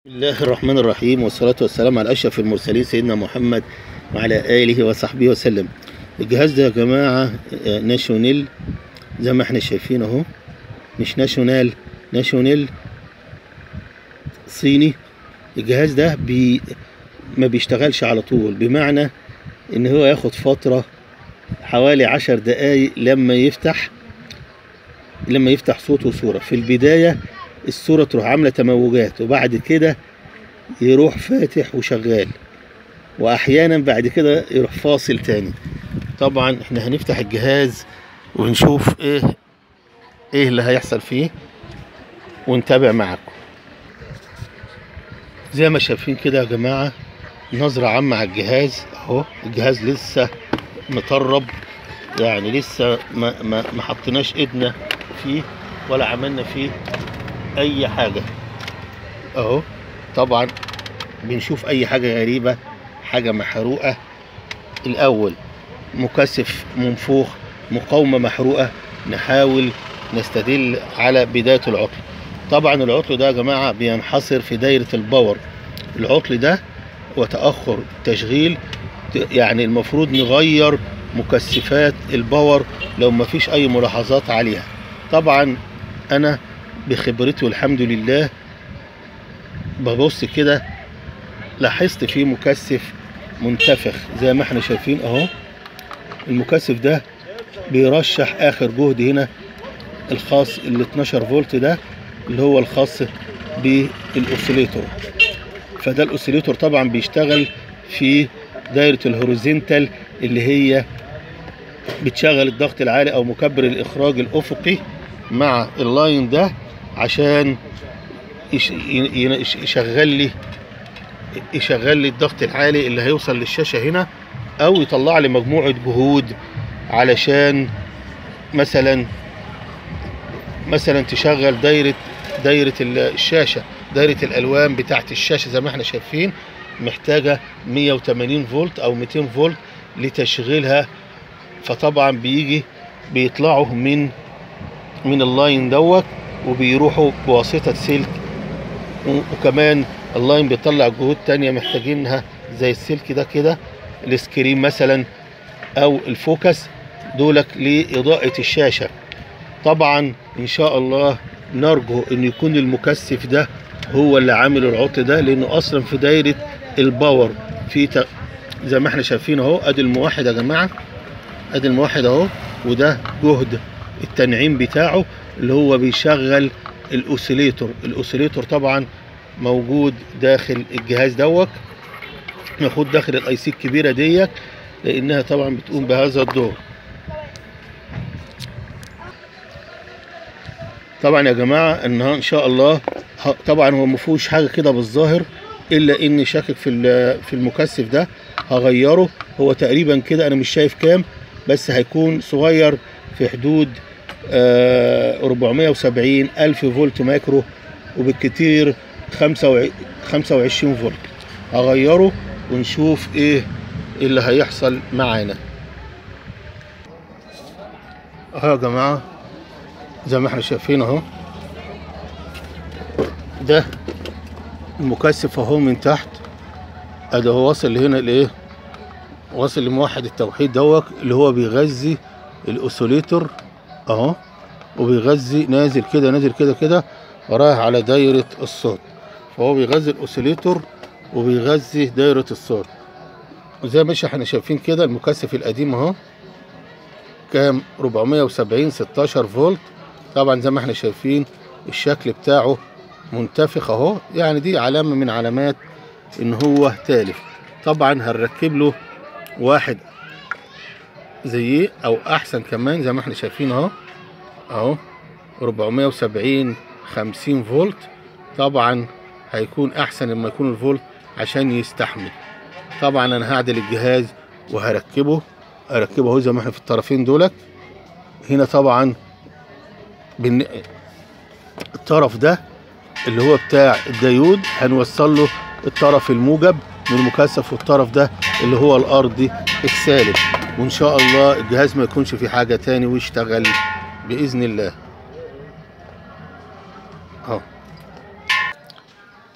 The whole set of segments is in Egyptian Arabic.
بسم الله الرحمن الرحيم والصلاة والسلام على أشرف المرسلين سيدنا محمد وعلى آله وصحبه وسلم الجهاز ده يا جماعة آه، ناشونيل زي ما احنا شايفين اهو مش ناشونال ناشونيل صيني الجهاز ده بي ما بيشتغلش على طول بمعنى ان هو ياخد فترة حوالي عشر دقايق لما يفتح لما يفتح صوت وصورة في البداية الصورة تروح عاملة تموجات وبعد كده يروح فاتح وشغال واحيانا بعد كده يروح فاصل تاني طبعا احنا هنفتح الجهاز ونشوف ايه ايه اللي هيحصل فيه ونتابع معاكم زي ما شايفين كده يا جماعة نظرة عامة على الجهاز اهو الجهاز لسه مطرب يعني لسه ما ما ما حطيناش ايدنا فيه ولا عملنا فيه اي حاجة اهو طبعا بنشوف اي حاجة غريبة حاجة محروقة الاول مكثف منفوخ مقاومة محروقة نحاول نستدل على بداية العطل طبعا العطل ده يا جماعة بينحصر في دايرة الباور العطل ده وتأخر التشغيل ت- يعني المفروض نغير مكثفات الباور لو ما فيش اي ملاحظات عليها طبعا انا بخبرتي والحمد لله ببص كده لاحظت فيه مكثف منتفخ زي ما احنا شايفين اهو المكثف ده بيرشح اخر جهد هنا الخاص ال 12 فولت ده اللي هو الخاص بالاوسيليتور فده الاوسيليتور طبعا بيشتغل في دايره الهوريزونتال اللي هي بتشغل الضغط العالي او مكبر الاخراج الافقي مع اللاين ده عشان يش- ي- يش- يشغل لي يشغل لي الضغط العالي اللي هيوصل للشاشة هنا او يطلع لي مجموعة جهود علشان مثلا مثلا تشغل دايرة دايرة ال- الشاشة دايرة الالوان بتاعت الشاشة زي ما احنا شايفين محتاجة 180 فولت او 200 فولت لتشغيلها فطبعا بيجي بيطلعوا من من اللاين دوت وبيروحوا بواسطة سلك و- وكمان اللاين بيطلع جهود تانية محتاجينها زي السلك ده كده السكرين مثلا او الفوكس دولك لإضاءة الشاشة طبعا ان شاء الله نرجو ان يكون المكثف ده هو اللي عامل العطل ده لانه اصلا في دايرة الباور في ت... زي ما احنا شايفين اهو ادي الموحد يا جماعة ادي الموحد اهو وده جهد التنعيم بتاعه اللي هو بيشغل الاوسيليتور الاوسيليتور طبعا موجود داخل الجهاز دوت المفروض داخل الاي سي الكبيره ديت لانها طبعا بتقوم بهذا الدور طبعا يا جماعه انها ان شاء الله ه- طبعا هو ما فيهوش حاجه كده بالظاهر الا اني شاكك في ال- في المكثف ده هغيره هو تقريبا كده انا مش شايف كام بس هيكون صغير في حدود آه 470 الف فولت مايكرو وبالكتير 25 فولت هغيره ونشوف ايه اللي هيحصل معانا اهو يا جماعه زي ما احنا شايفين اهو ده المكثف اهو من تحت ادي هو واصل هنا لايه واصل لموحد التوحيد دوت اللي هو بيغذي الاوسيليتور اهو وبيغذي نازل كده نازل كده كده ورايح على دايرة الصوت فهو بيغذي الاوسيليتور وبيغذي دايرة الصوت وزي ما احنا شايفين كده المكثف القديم اهو كام 470 16 فولت طبعا زي ما احنا شايفين الشكل بتاعه منتفخ اهو يعني دي علامة من علامات ان هو تالف طبعا هنركب له واحد زيه او احسن كمان زي ما احنا شايفين اهو اهو 470 50 فولت طبعا هيكون احسن لما يكون الفولت عشان يستحمل طبعا انا هعدل الجهاز وهركبه اركبه اهو زي ما احنا في الطرفين دولت هنا طبعا بالن... الطرف ده اللي هو بتاع الديود هنوصل له الطرف الموجب من المكثف والطرف ده اللي هو الارضي السالب وان شاء الله الجهاز ما يكونش فيه حاجه تاني ويشتغل باذن الله اهو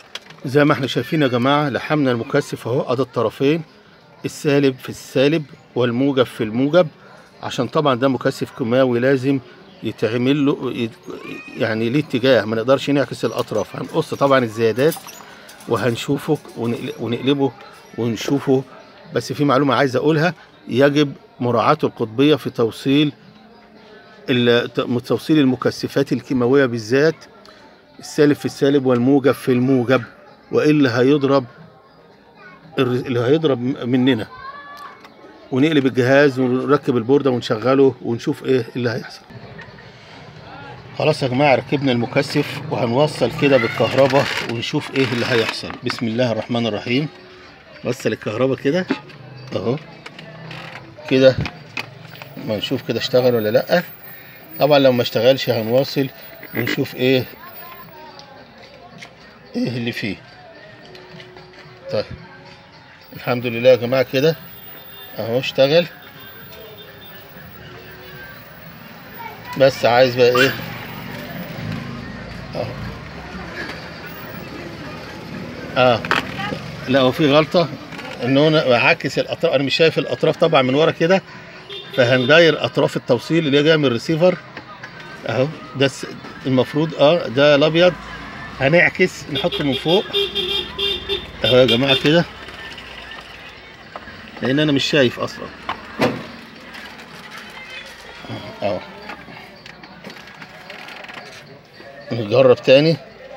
زي ما احنا شايفين يا جماعه لحمنا المكثف اهو ادي الطرفين السالب في السالب والموجب في الموجب عشان طبعا ده مكثف كيماوي لازم يتعمل له يت- يعني ليه اتجاه ما نقدرش نعكس الاطراف هنقص طبعا الزيادات وهنشوفه ونقل- ونقلبه ونشوفه بس في معلومه عايز اقولها يجب مراعاه القطبيه في توصيل ال- ت- توصيل المكثفات الكيماويه بالذات السالب في السالب والموجب في الموجب والا هيضرب الر- اللي هيضرب م- مننا ونقلب الجهاز ونركب البورده ونشغله ونشوف ايه اللي هيحصل خلاص يا جماعه ركبنا المكثف وهنوصل كده بالكهرباء ونشوف ايه اللي هيحصل بسم الله الرحمن الرحيم وصل الكهرباء كده اهو كده ما نشوف كده اشتغل ولا لا طبعا لو ما اشتغلش هنواصل ونشوف ايه ايه اللي فيه طيب الحمد لله يا جماعه كده اهو اشتغل بس عايز بقى ايه اهو اه لا هو في غلطه ان انا عاكس الاطراف انا مش شايف الاطراف طبعا من ورا كده فهنغير اطراف التوصيل اللي هي جايه من الريسيفر اهو ده الس- المفروض اه ده الابيض هنعكس نحطه من فوق اهو يا جماعه كده لان انا مش شايف اصلا اهو نجرب تاني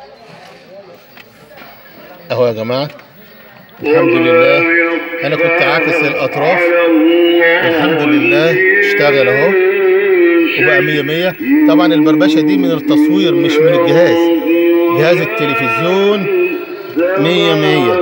اهو يا جماعه الحمد لله انا كنت عاكس الاطراف الحمد لله اشتغل اهو وبقى مية مية طبعا البربشه دي من التصوير مش من الجهاز جهاز التلفزيون مية مية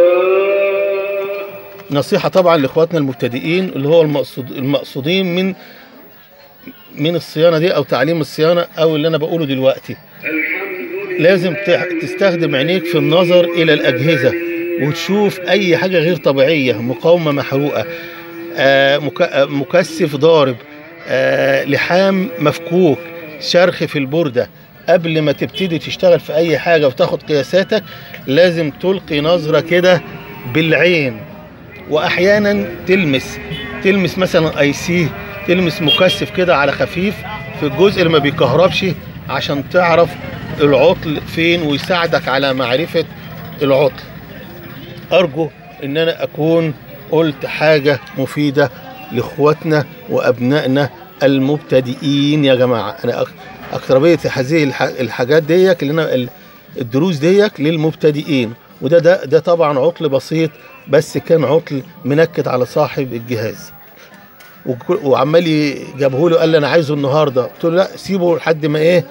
نصيحة طبعا لاخواتنا المبتدئين اللي هو المقصود المقصودين من من الصيانة دي او تعليم الصيانة او اللي انا بقوله دلوقتي لازم تح- تستخدم عينيك في النظر الى الاجهزة وتشوف اي حاجة غير طبيعية مقاومة محروقة آه، مك- آه، مكثف ضارب آه، لحام مفكوك شرخ في البوردة قبل ما تبتدي تشتغل في اي حاجة وتاخد قياساتك لازم تلقي نظرة كده بالعين واحيانا تلمس تلمس مثلا اي سي تلمس مكثف كده على خفيف في الجزء اللي ما بيكهربش عشان تعرف العطل فين ويساعدك على معرفة العطل ارجو ان انا اكون قلت حاجة مفيدة لاخواتنا وابنائنا المبتدئين يا جماعة انا أك- اكتربية هذه الح- الحاجات ديك اللي انا ال- الدروس ديك للمبتدئين وده ده ده طبعا عطل بسيط بس كان عطل منكد على صاحب الجهاز وكل- وعمال جابه له قال لي انا عايزه النهارده قلت له لا سيبه لحد ما ايه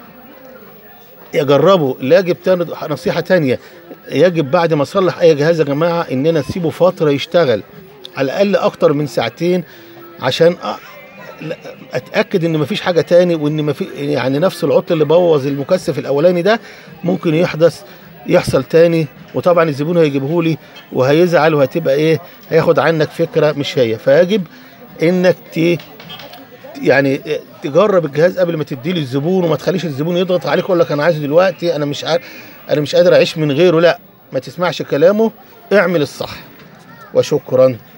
يجربه لا يجب تاني نصيحة تانية يجب بعد ما اصلح اي جهاز يا جماعة اننا نسيبه فترة يشتغل على الاقل اكتر من ساعتين عشان أ- لا- اتاكد ان مفيش حاجة تاني وان مفي يعني نفس العطل اللي بوظ المكثف الاولاني ده ممكن يحدث يحصل تاني وطبعا الزبون هيجيبه لي وهيزعل وهتبقى ايه هياخد عنك فكرة مش هي فيجب انك ت يعني تجرب الجهاز قبل ما تديه للزبون وما تخليش الزبون يضغط عليك ويقول لك انا عايزه دلوقتي انا مش عارف انا مش قادر اعيش من غيره لا ما تسمعش كلامه اعمل الصح وشكرا